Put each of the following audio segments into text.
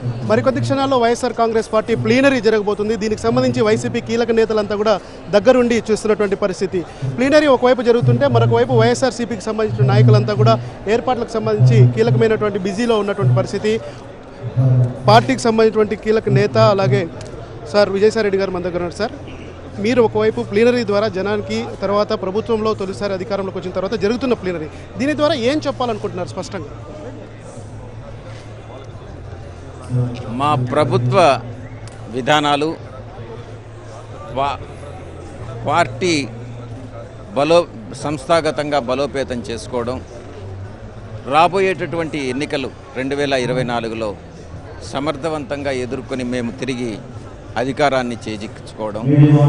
మరికొద్ది క్షణాల్లో YSR Congress party plenary జరగబోతుంది దీనికి సంబంధించి వైసీపీ కీలక నేతలంతా కూడా దగ్గరుండి చూస్తున్నటువంటి పరిస్థితి ప్లీనరీ ఒకవైపు జరుగుతుంటే మరొక వైపు వైఎస్ఆర్సీపీకి సంబంధించిన నాయకులంతా కూడా ఏర్పాట్లకు సంబంధించి కీలకమైనటువంటి బిజీలో ఉన్నటువంటి పరిస్థితి పార్టీకి సంబంధించినటువంటి కీలక నేత అలాగే సార్ విజయసాయి రెడ్డి గారు మన దగ్గర ఉన్నారు సార్ మీరు ఒకవైపు ప్లీనరీ ద్వారా జనానికి తర్వాత ప్రభుత్వంలో తొలిసారి అధికారంలోకి వచ్చిన తర్వాత జరుగుతున్న ప్లీనరీ దీని ద్వారా ఏం చెప్పాలనుకుంటున్నారు స్పష్టంగా మా ప్రభుత్వ విధానాలు పా- పార్టీ బలో సంస్థాగతంగా బలోపేతం చేసుకోవడం రాబోయేటటువంటి ఎన్నికలు రెండు వేల ఇరవై నాలుగులో సమర్థవంతంగా ఎదుర్కొని మేము తిరిగి అధికారాన్ని చేజిక్కించుకోవడం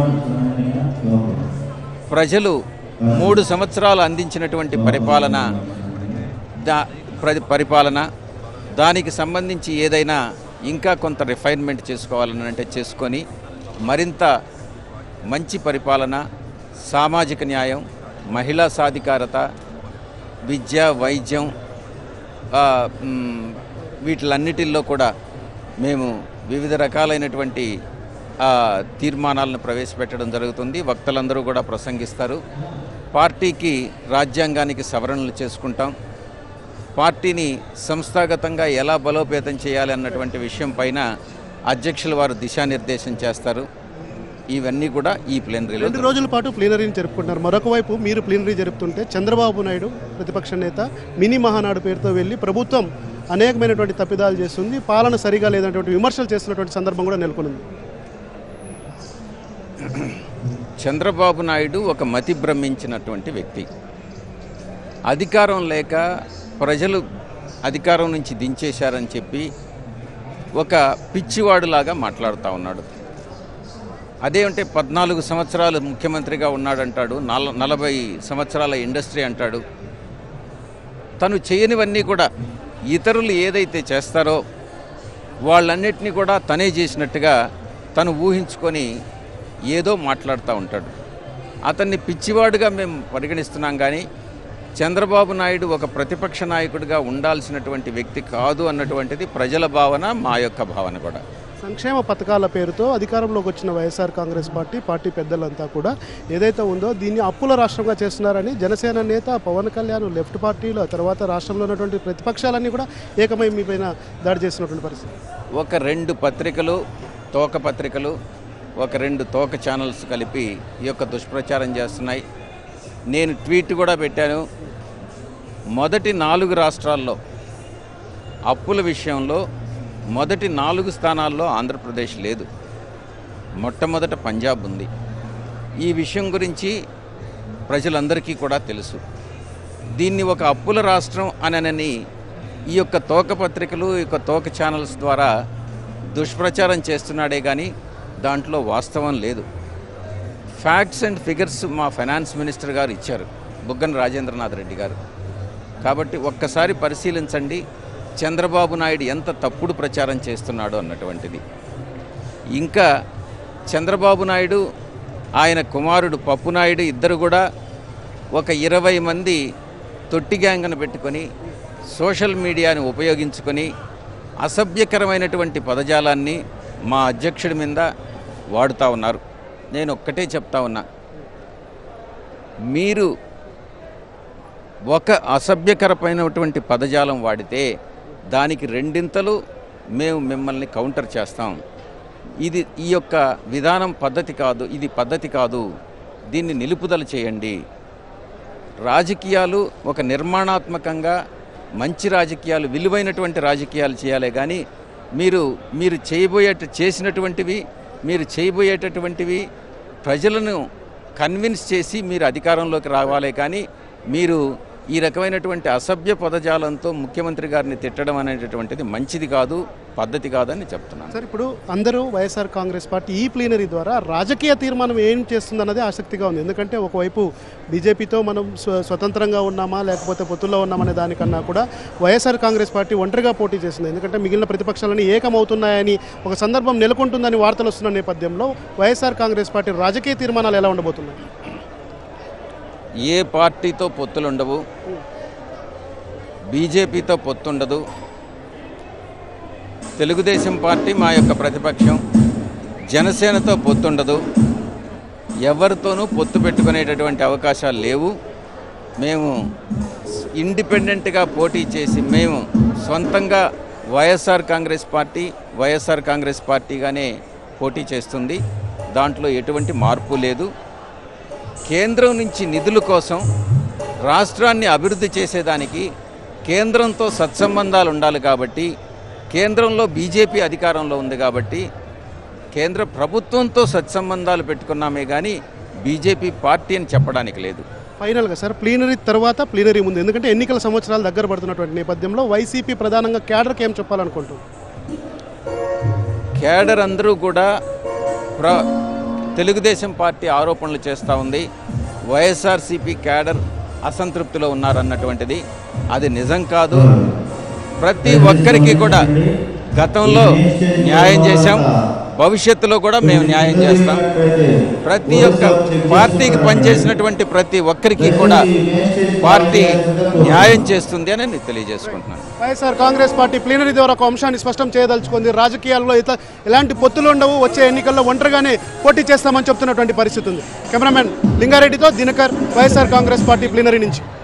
ప్రజలు మూడు సంవత్సరాలు అందించినటువంటి పరిపాలన దా ప్ర- పరిపాలన దానికి సంబంధించి ఏదైనా ఇంకా కొంత రిఫైన్మెంట్ చేసుకోవాలని అంటే చేసుకొని మరింత మంచి పరిపాలన సామాజిక న్యాయం మహిళా సాధికారత విద్య వైద్యం ఆ, మ్, వీటిలన్నిటిల్లో కూడా మేము వివిధ రకాలైనటువంటి ఆ, తీర్మానాలను ప్రవేశపెట్టడం జరుగుతుంది వక్తలందరూ కూడా ప్రసంగిస్తారు పార్టీకి రాజ్యాంగానికి సవరణలు చేసుకుంటాం పార్టీని సంస్థాగతంగా ఎలా బలోపేతం చేయాలి అన్నటువంటి విషయం పైన అధ్యక్షుల వారు దిశానిర్దేశం చేస్తారు ఇవన్నీ కూడా ఈ ప్లేనరీలో రెండు రోజుల పాటు ప్లీనరీని జరుపుకుంటున్నారు మరొక వైపు మీరు ప్లీనరీ జరుపుతుంటే చంద్రబాబు నాయుడు ప్రతిపక్ష నేత మినీ మహానాడు పేరుతో వెళ్ళి ప్రభుత్వం అనేకమైనటువంటి తప్పిదాలు చేస్తుంది పాలన సరిగా లేనటువంటి విమర్శలు చేస్తున్నటువంటి సందర్భం కూడా నెలకొంది చంద్రబాబు నాయుడు ఒక మతి భ్రమించినటువంటి వ్యక్తి అధికారం లేక ప్రజలు అధికారం నుంచి దించేశారని చెప్పి ఒక పిచ్చివాడులాగా మాట్లాడుతూ ఉన్నాడు అదేంటే పద్నాలుగు సంవత్సరాలు ముఖ్యమంత్రిగా ఉన్నాడంటాడు నల నలభై సంవత్సరాల ఇండస్ట్రీ అంటాడు తను చేయనివన్నీ కూడా ఇతరులు ఏదైతే చేస్తారో వాళ్ళన్నిటినీ కూడా తనే చేసినట్టుగా తను ఊహించుకొని ఏదో మాట్లాడుతూ ఉంటాడు అతన్ని పిచ్చివాడుగా మేము పరిగణిస్తున్నాం కానీ చంద్రబాబు నాయుడు ఒక ప్రతిపక్ష నాయకుడిగా ఉండాల్సినటువంటి వ్యక్తి కాదు అన్నటువంటిది ప్రజల భావన మా యొక్క భావన కూడా సంక్షేమ పథకాల పేరుతో అధికారంలోకి వచ్చిన వైఎస్ఆర్ కాంగ్రెస్ పార్టీ పార్టీ పెద్దలంతా కూడా ఏదైతే ఉందో దీన్ని అప్పుల రాష్ట్రంగా చేస్తున్నారని జనసేన నేత పవన్ కళ్యాణ్ లెఫ్ట్ పార్టీలు తర్వాత రాష్ట్రంలో ఉన్నటువంటి ప్రతిపక్షాలన్నీ కూడా ఏకమై మీ పైన దాడి చేస్తున్నటువంటి పరిస్థితి ఒక రెండు పత్రికలు తోక పత్రికలు ఒక రెండు తోక ఛానల్స్ కలిపి ఈ యొక్క దుష్ప్రచారం చేస్తున్నాయి నేను ట్వీట్ కూడా పెట్టాను మొదటి నాలుగు రాష్ట్రాల్లో అప్పుల విషయంలో మొదటి నాలుగు స్థానాల్లో ఆంధ్రప్రదేశ్ లేదు మొట్టమొదట పంజాబ్ ఉంది ఈ విషయం గురించి ప్రజలందరికీ కూడా తెలుసు దీన్ని ఒక అప్పుల రాష్ట్రం అనని ఈ యొక్క తోక పత్రికలు ఈ యొక్క తోక ఛానల్స్ ద్వారా దుష్ప్రచారం చేస్తున్నాడే కానీ దాంట్లో వాస్తవం లేదు ఫ్యాక్ట్స్ అండ్ ఫిగర్స్ మా ఫైనాన్స్ మినిస్టర్ గారు ఇచ్చారు బుగ్గన రాజేంద్రనాథ్ రెడ్డి గారు కాబట్టి ఒక్కసారి పరిశీలించండి చంద్రబాబు నాయుడు ఎంత తప్పుడు ప్రచారం చేస్తున్నాడో అన్నటువంటిది ఇంకా చంద్రబాబు నాయుడు ఆయన కుమారుడు పప్పు నాయుడు ఇద్దరు కూడా ఒక ఇరవై మంది తొట్టి గ్యాంగ్ను పెట్టుకొని సోషల్ మీడియాని ఉపయోగించుకొని అసభ్యకరమైనటువంటి పదజాలాన్ని మా అధ్యక్షుడి మీద వాడుతూ ఉన్నారు నేను ఒక్కటే చెప్తా ఉన్నా మీరు ఒక అసభ్యకరమైనటువంటి పదజాలం వాడితే దానికి రెండింతలు మేము మిమ్మల్ని కౌంటర్ చేస్తాం ఇది ఈ యొక్క విధానం పద్ధతి కాదు ఇది పద్ధతి కాదు దీన్ని నిలుపుదల చేయండి రాజకీయాలు ఒక నిర్మాణాత్మకంగా మంచి రాజకీయాలు విలువైనటువంటి రాజకీయాలు చేయాలి కానీ మీరు మీరు చేయబోయేట చేసినటువంటివి మీరు చేయబోయేటటువంటివి ప్రజలను కన్విన్స్ చేసి మీరు అధికారంలోకి రావాలే కానీ మీరు ఈ రకమైనటువంటి అసభ్య పదజాలంతో ముఖ్యమంత్రి గారిని తిట్టడం అనేటటువంటిది మంచిది కాదు పద్ధతి కాదని చెప్తున్నాను సార్ ఇప్పుడు అందరూ వైఎస్ఆర్ కాంగ్రెస్ పార్టీ ఈ ప్లీనరీ ద్వారా రాజకీయ తీర్మానం ఏం చేస్తుందన్నది ఆసక్తిగా ఉంది ఎందుకంటే ఒకవైపు బీజేపీతో మనం స్వ- స్వతంత్రంగా ఉన్నామా లేకపోతే పొత్తుల్లో ఉన్నామనే దానికన్నా కూడా వైఎస్ఆర్ కాంగ్రెస్ పార్టీ ఒంటరిగా పోటీ చేస్తుంది ఎందుకంటే మిగిలిన ప్రతిపక్షాలని ఏకమవుతున్నాయని ఒక సందర్భం నెలకొంటుందని వార్తలు వస్తున్న నేపథ్యంలో వైఎస్ఆర్ కాంగ్రెస్ పార్టీ రాజకీయ తీర్మానాలు ఎలా ఉండబోతున్నాయి ఏ పార్టీతో పొత్తులు ఉండవు బీజేపీతో పొత్తుండదు తెలుగుదేశం పార్టీ మా యొక్క ప్రతిపక్షం జనసేనతో పొత్తుండదు ఎవరితోనూ పొత్తు పెట్టుకునేటటువంటి అవకాశాలు లేవు మేము ఇండిపెండెంట్గా పోటీ చేసి మేము సొంతంగా వైఎస్ఆర్ కాంగ్రెస్ పార్టీ వైఎస్ఆర్ కాంగ్రెస్ పార్టీగానే పోటీ చేస్తుంది దాంట్లో ఎటువంటి మార్పు లేదు కేంద్రం నుంచి నిధుల కోసం రాష్ట్రాన్ని అభివృద్ధి చేసేదానికి కేంద్రంతో సత్సంబంధాలు ఉండాలి కాబట్టి కేంద్రంలో బీజేపీ అధికారంలో ఉంది కాబట్టి కేంద్ర ప్రభుత్వంతో సత్సంబంధాలు పెట్టుకున్నామే కానీ బీజేపీ పార్టీ అని చెప్పడానికి లేదు ఫైనల్గా సార్ ప్లీనరీ తర్వాత ప్లీనరీ ముందు ఎందుకంటే ఎన్నికల సంవత్సరాలు దగ్గర పడుతున్నటువంటి నేపథ్యంలో వైసీపీ ప్రధానంగా క్యాడర్కి ఏం చెప్పాలనుకుంటున్నాం కేడర్ అందరూ కూడా ప్ర తెలుగుదేశం పార్టీ ఆరోపణలు చేస్తూ ఉంది వైఎస్ఆర్సీపీ కేడర్ అసంతృప్తిలో ఉన్నారన్నటువంటిది అది నిజం కాదు ప్రతి ఒక్కరికి కూడా గతంలో న్యాయం చేశాం భవిష్యత్తులో కూడా మేము న్యాయం చేస్తాం ప్రతి ఒక్క పార్టీకి పనిచేసినటువంటి ప్రతి ఒక్కరికి కూడా పార్టీ న్యాయం చేస్తుంది అని నేను తెలియజేసుకుంటున్నాను వైఎస్ఆర్ కాంగ్రెస్ పార్టీ ప్లీనరీ ద్వారా ఒక అంశాన్ని స్పష్టం చేయదలుచుకుంది రాజకీయాల్లో ఇత ఎలాంటి పొత్తులు ఉండవు వచ్చే ఎన్నికల్లో ఒంటరిగానే పోటీ చేస్తామని చెప్తున్నటువంటి పరిస్థితి ఉంది కెమెరామెన్ లింగారెడ్డితో దినకర్ వైఎస్ఆర్ కాంగ్రెస్ పార్టీ ప్లీనరీ నుంచి